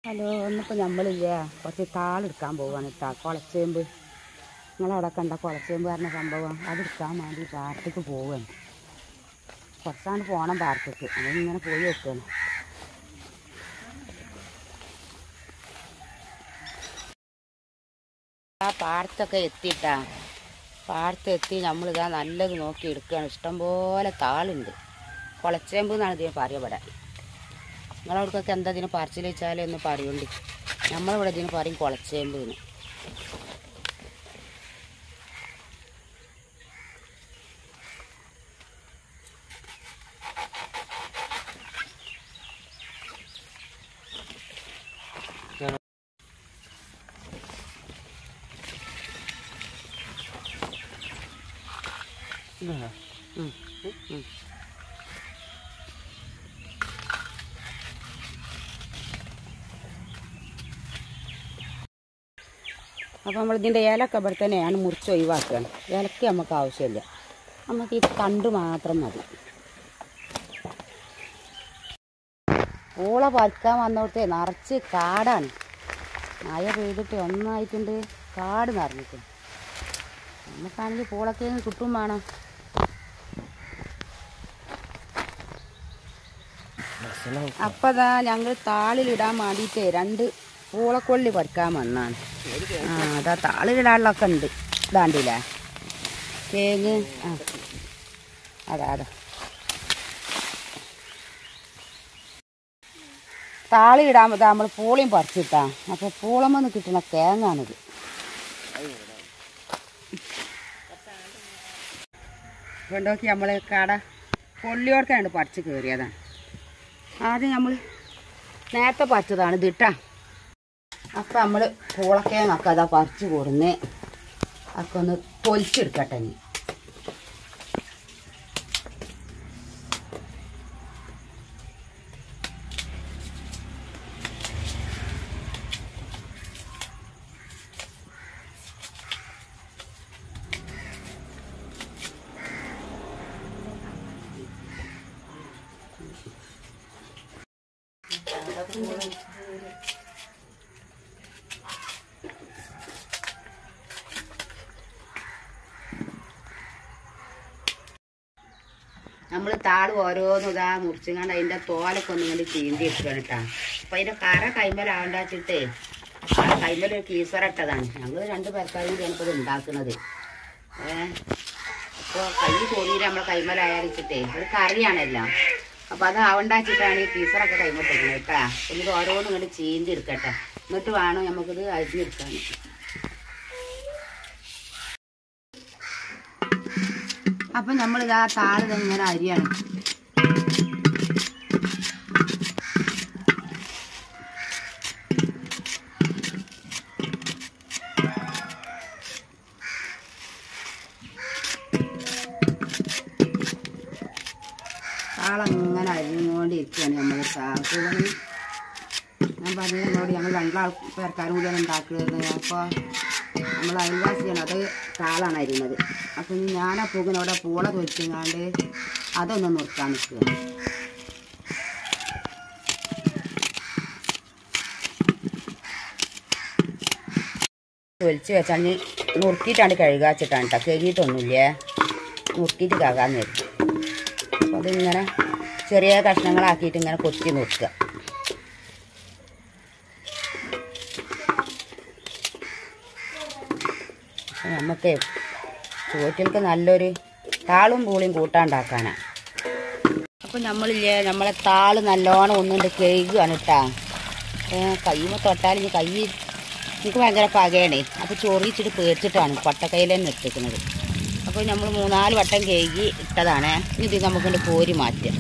Hello ഇന്നിപ്പോൾ നമ്മളില്ല കുറച്ച് താളെടുക്കാൻ പോവാണ് കേട്ടോ കുളച്ചേമ്പ് നിങ്ങളവിടെ കണ്ട കുളച്ചേമ്പ് പറഞ്ഞ സംഭവം അതെടുക്കാൻ വേണ്ടി പാർട്ടിക്ക് പോവുകയാണ് കുറച്ചാണ്ട് പോകണം പാർട്ടിക്ക് അതിങ്ങനെ പോയി വെക്കുകയാണ് ആ പാടത്തൊക്കെ എത്തിയിട്ടാ പാടത്ത് എത്തി നമ്മളിതാ നല്ലത് നോക്കി എടുക്കുകയാണ് ഇഷ്ടംപോലെ താളുണ്ട് കുളച്ചേമ്പ് എന്നാണ് ഇതിന് പറയുക ഇവിടെ നിങ്ങളവിടക്കൊക്കെ എന്താ ഇതിന് പറച്ചിൽ വെച്ചാലും ഒന്ന് പറയുണ്ട് നമ്മളിവിടെ ഇതിന് പറയും കുളച്ചേമ്പ് എന്ന് ഉം, ഉം, ഉം. അപ്പോൾ നമ്മൾ ഇതിൻ്റെ ഏലക്ക ഇവിടെ തന്നെയാണ് മുറിച്ച് ഒഴിവാക്കുകയാണ് ഏലക്ക നമുക്ക് ആവശ്യമില്ല നമുക്ക് ഈ തണ്ട് മാത്രം മതി പൂള പറിക്കാൻ വന്നോടത്തെ നിറച്ച് കാടാണ് മഴ പെയ്തിട്ട് ഒന്നായിട്ടുണ്ട് കാട് നിറഞ്ഞിട്ട് നമുക്കാണെങ്കിൽ പൂളൊക്കെ കിട്ടും വേണം അപ്പം അതാ ഞങ്ങൾ താളിലിടാൻ വേണ്ടിയിട്ട് രണ്ട് പൂളക്കൊള്ളി പറിക്കാൻ വന്നാണ് ആ അതാ താളിലിടാനുള്ളതൊക്കെ ഉണ്ട് ഇതാണ്ടില്ലേ തേങ്ങ് ആ അതാ അതാ താളിയിടാൻ നമ്മൾ പൂളിയും പറിച്ചിട്ടാ അപ്പോൾ പൂളമെന്ന് കിട്ടുന്ന തേങ്ങാണിത് കൊണ്ടോക്കി നമ്മൾ കട കൊള്ളിയോടക്കാണ് പറിച്ച് കയറിയതാണ് ആദ്യം നമ്മൾ നേരത്തെ പറിച്ചതാണ് ഇതിട്ടാ അപ്പം നമ്മൾ പൂളക്കേങ്ങൊക്കെ അതാ പറിച്ച് കൊടുന്ന് ഒക്കെ ഒന്ന് പൊലിച്ചെടുക്കട്ടെ ഇനി നമ്മൾ താള് ഓരോന്നും ഇതാ മുറിച്ചുകൊണ്ട് അതിൻ്റെ തോലൊക്കെ ഒന്ന് ഇങ്ങനെ ചീന്തി എടുക്കണം കേട്ടാ അപ്പം അതിൻ്റെ കറ കൈമലാവണ്ട വെച്ചിട്ടേ ആ കൈമൽ ഒരു കീസറിട്ടതാണ് ഞങ്ങൾ രണ്ട് പേർക്കാരും കൂടിയാണ് ഇപ്പോൾ ഇത് ഉണ്ടാക്കുന്നത് ഏഹ് അപ്പോൾ കൈ തോന്നിയിട്ട് നമ്മളെ കൈമലായാലിച്ചിട്ടേ ഒരു കറിയാണെല്ലാം അപ്പോൾ അത് ആവണ്ടാച്ചിട്ടാണ് ഈ കീസറൊക്കെ കൈമട്ടിരിക്കുന്നത് കേട്ടാ എന്നിട്ട് ഓരോന്നും ഇങ്ങോട്ട് ചീന്തി എടുക്കട്ടെ എന്നിട്ട് വേണം നമുക്കിത് അരിഞ്ഞെടുക്കാൻ അപ്പൊ നമ്മളിതാ താഴെ ഇങ്ങനെ അരിയാണ് താളങ്ങനെ അരിഞ്ഞുകൊണ്ടിരിക്കുകയാണ് നമ്മൾ താളത്തിന് ഞാൻ പറഞ്ഞു നമ്മളോട് ഞങ്ങൾ രണ്ടാൾ പേർക്കാരും കൂടിയാണ് ഉണ്ടാക്കുന്നത് അപ്പോൾ നമ്മൾ അയൽവാസിയാണ് അത് താളാണ് അരിയുന്നത് അപ്പം ഇനി ഞാൻ ആ പൂകിനോടെ പൂള തൊലിച്ചെങ്ങാണ്ട് അതൊന്ന് നിർത്താൻ നിൽക്കുക തൊലിച്ച് വെച്ചാൽ നുറുക്കിയിട്ടാണ് കഴുകാച്ചിട്ടാണ് കേട്ടോ കഴുകിയിട്ടൊന്നുമില്ലേ നുറുക്കിയിട്ട് കകാൻ വരും അപ്പോൾ അതിങ്ങനെ ചെറിയ കഷ്ണങ്ങളാക്കിയിട്ട് ഇങ്ങനെ കൊത്തി നുറുക്കുക അപ്പൊ നമുക്ക് ചോറ്റിൽക്ക് നല്ലൊരു താളും പൂളിയും കൂട്ടാണ്ടാക്കാനാണ് അപ്പം നമ്മളില്ലേ നമ്മളെ താള് നല്ലോണം ഒന്നുകൊണ്ട് കഴുകുകയാണ് കേട്ടാ കയ്യുമ്പോൾ തൊട്ടാൽ ഇനി കൈ എനിക്ക് ഭയങ്കര പകയാണേ അപ്പോൾ ചൊറിയിച്ചിട്ട് പേടിച്ചിട്ടാണ് പട്ടക്കൈയിൽ തന്നെ ഇട്ടിരിക്കുന്നത് അപ്പോൾ നമ്മൾ മൂന്നാല് വട്ടം കഴുകി ഇട്ടതാണ് ഇനി ഇത് നമുക്കൊണ്ട് കോരി മാറ്റാം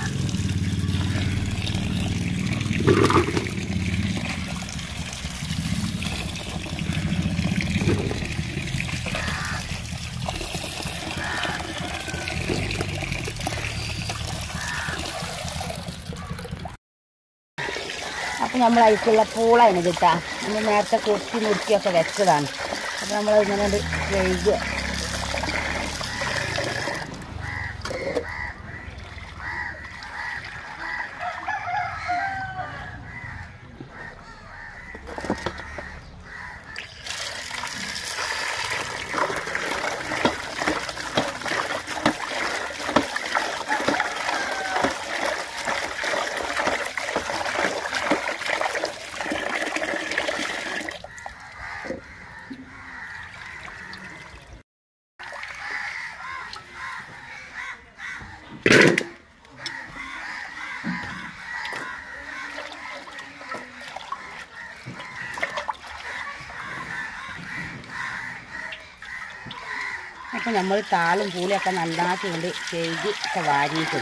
അപ്പം നമ്മൾ അതിലേക്കുള്ള പൂളാണ് കിട്ടാ നമ്മൾ നേരത്തെ കൊത്തി നുറുക്കിയൊക്കെ വെച്ചതാണ് അപ്പം നമ്മൾ ഇങ്ങനെ ഒരു കഴുകുക അപ്പം നമ്മൾ താളും പൂളിയൊക്കെ നന്നാക്കി കൊണ്ട് കഴുകി ഒക്കെ വാരിയിട്ട്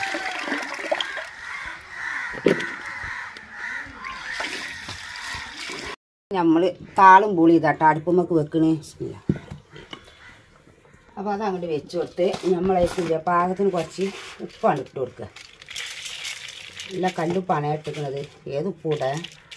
നമ്മൾ താളും പൂളി ഇതാട്ടോ അടുപ്പമ്മക്ക് വെക്കണേ അപ്പോൾ അത് അങ്ങോട്ട് വെച്ച് കൊടുത്ത് നമ്മളേക്കില്ല പാകത്തിന് കുറച്ച് ഉപ്പാണ് ഇട്ട് കൊടുക്കുക നല്ല കല്ലുപ്പാണ് ഇട്ടിരിക്കുന്നത് ഏത് ഉപ്പൂടെ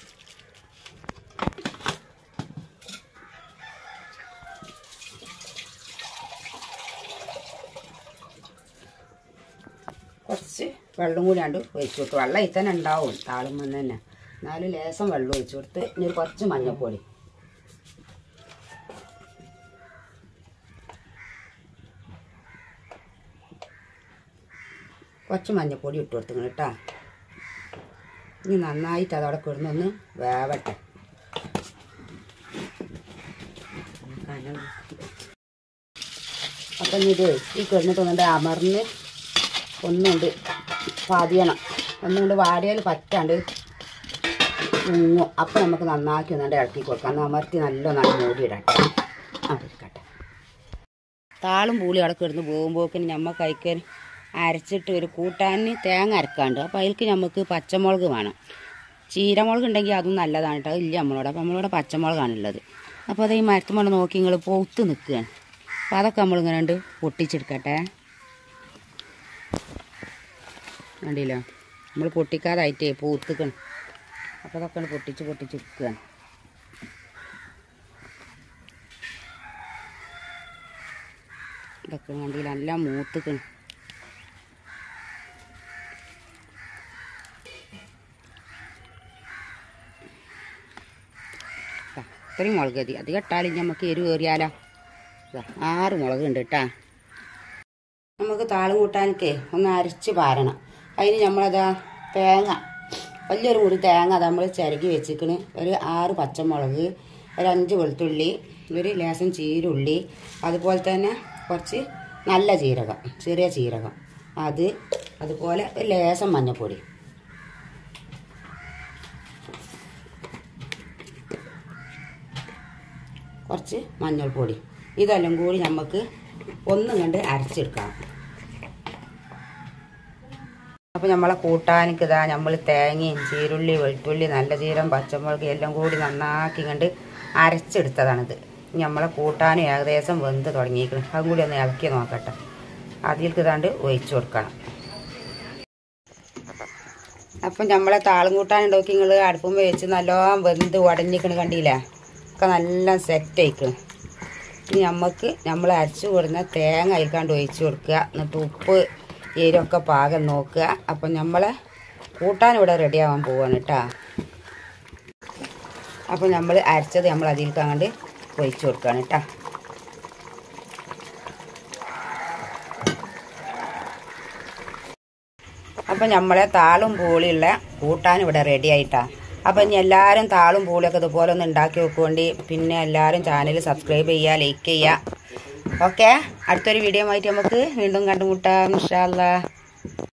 കുറച്ച് വെള്ളം കൂടി ആണ്ട് ഒഴിച്ചു കൊടുത്തു വെള്ളം ഇതിൽ തന്നെ ഉണ്ടാവും താളും വന്ന് തന്നെ എന്നാലും ലേസം വെള്ളം ഒഴിച്ചു കൊടുത്ത് ഇനി ഒരു കുറച്ച് മഞ്ഞൾപ്പൊടി കുറച്ച് മഞ്ഞൾപ്പൊടി ഇട്ട് കൊടുത്തു കേട്ടോ ഇനി നന്നായിട്ട് അതവിടെ കിടന്നൊന്ന് വേവട്ടെ അപ്പം ഇനി ഇത് ഈ കിടന്നിട്ട് ഒന്നുണ്ട് അമർന്ന് ഒന്നുണ്ട് പതിയണം ഒന്നുകൊണ്ട് വാടിയാൽ പറ്റാണ്ട് മുങ്ങും അപ്പം നമുക്ക് നന്നാക്കി ഒന്നുകൊണ്ട് ഇളക്കി കൊടുക്കാം എന്നാൽ അമർത്തി നല്ല നല്ല മൂടിയിടട്ടെ ആ ഇരിക്കട്ടെ താളും പൂളി അവിടെ കിടന്ന് പോകുമ്പോക്കിന് ഞമ്മ കഴിക്കാൻ അരച്ചിട്ട് ഒരു കൂട്ടാന് തേങ്ങ അരക്കാണ്ട് അപ്പോൾ അതിലേക്ക് നമുക്ക് പച്ചമുളക് വേണം ചീരമുളക് ഉണ്ടെങ്കിൽ അതും നല്ലതാണ് കേട്ടോ ഇല്ല നമ്മളോട് അപ്പോൾ നമ്മളോട് പച്ചമുളകാണുള്ളത് അപ്പോൾ അത് ഈ മരത്തുമ്പോൾ നോക്കി നിങ്ങൾ പൊത്ത് നിൽക്കുകയാണ് അപ്പോൾ അതൊക്കെ നമ്മളിങ്ങനെ ഉണ്ട് പൊട്ടിച്ചെടുക്കട്ടെ കണ്ടില്ലോ നമ്മൾ പൊട്ടിക്കാതായിട്ടേ പൂത്തിക്കണം അപ്പോൾ അതൊക്കെ ഒന്ന് പൊട്ടിച്ച് പൊട്ടിച്ചെടുക്കുകയാണ് ഇതൊക്കെ കണ്ടില്ല നല്ല മൂത്തിക്കണം ദാ, ഇത്രയും മുളക് മതി അത് കെട്ടാലും നമുക്ക് എരിവ് കയറിയാലോ ദാ, ആറ് മുളക് ഉണ്ട് കേട്ടാ നമുക്ക് താളും കൂട്ടാനൊക്കെ ഒന്ന് അരച്ച് പാരണം അതിന് നമ്മളതാ തേങ്ങ വലിയൊരു മുറി തേങ്ങ അത് നമ്മൾ ചിരകി വെച്ചിക്കണ് ഒരു ആറ് പച്ചമുളക് ഒരു അഞ്ച് വെളുത്തുള്ളി ഒരു ലേശം ചീരുള്ളി അതുപോലെ തന്നെ കുറച്ച് നല്ല ജീരകം ചെറിയ ജീരകം അത് അതുപോലെ ഒരു ലേശം മഞ്ഞൾപ്പൊടി കുറച്ച് മഞ്ഞൾപ്പൊടി ഇതെല്ലാം കൂടി നമുക്ക് ഒന്നും കണ്ട് അരച്ചെടുക്കാം അപ്പോൾ നമ്മളെ കൂട്ടാനിക്ക് ഇതാ നമ്മൾ തേങ്ങയും ചീരുള്ളി വെളുത്തുള്ളി നല്ല ജീരം പച്ചമുളക് എല്ലാം കൂടി നന്നാക്കി കണ്ട് അരച്ചെടുത്തതാണിത് ഇനി നമ്മളെ കൂട്ടാനും ഏകദേശം വെന്ത് തുടങ്ങിയിരിക്കണം അതും കൂടി ഒന്ന് ഇളക്കി നോക്കട്ടെ അതിലേക്ക് ഇതാണ്ട് ഒഴിച്ചു കൊടുക്കണം അപ്പം നമ്മളെ താളും കൂട്ടാനുണ്ടാക്കി നിങ്ങൾ അടുപ്പം വെച്ച് നല്ലോണം വെന്ത് ഉടഞ്ഞിക്കണ് കണ്ടില്ലേ ഒക്കെ നല്ല സെറ്റ് ആയിക്കണം ഇനി നമുക്ക് നമ്മൾ അരച്ച് കൊടുക്കുന്ന തേങ്ങ അതിൽക്കാണ്ട് ഒഴിച്ച് കൊടുക്കുക എന്നിട്ട് ഉപ്പ് എരിവൊക്കെ പാകം നോക്കുക അപ്പം നമ്മളെ കൂട്ടാൻ ഇവിടെ റെഡി ആവാൻ പോവാണ് കേട്ടോ അപ്പം നമ്മൾ അരച്ചത് നമ്മൾ അതിൽക്കാണ്ട് ഒഴിച്ച് കൊടുക്കുകയാണ് കേട്ടോ അപ്പം നമ്മളെ താളും പൂളിയുള്ള കൂട്ടാൻ ഇവിടെ റെഡി ആയിട്ടാ അപ്പം ഇനി എല്ലാവരും താളും പൂളിയൊക്കെ ഇതുപോലെ ഒന്ന് ഉണ്ടാക്കി വെക്കുകൊണ്ട് പിന്നെ എല്ലാവരും ചാനൽ സബ്സ്ക്രൈബ് ചെയ്യുക ലൈക്ക് ചെയ്യുക ഓക്കെ അടുത്തൊരു വീഡിയോ ആയിട്ട് നമുക്ക് വീണ്ടും കണ്ടുമുട്ടാം ഇൻഷാല്ലാ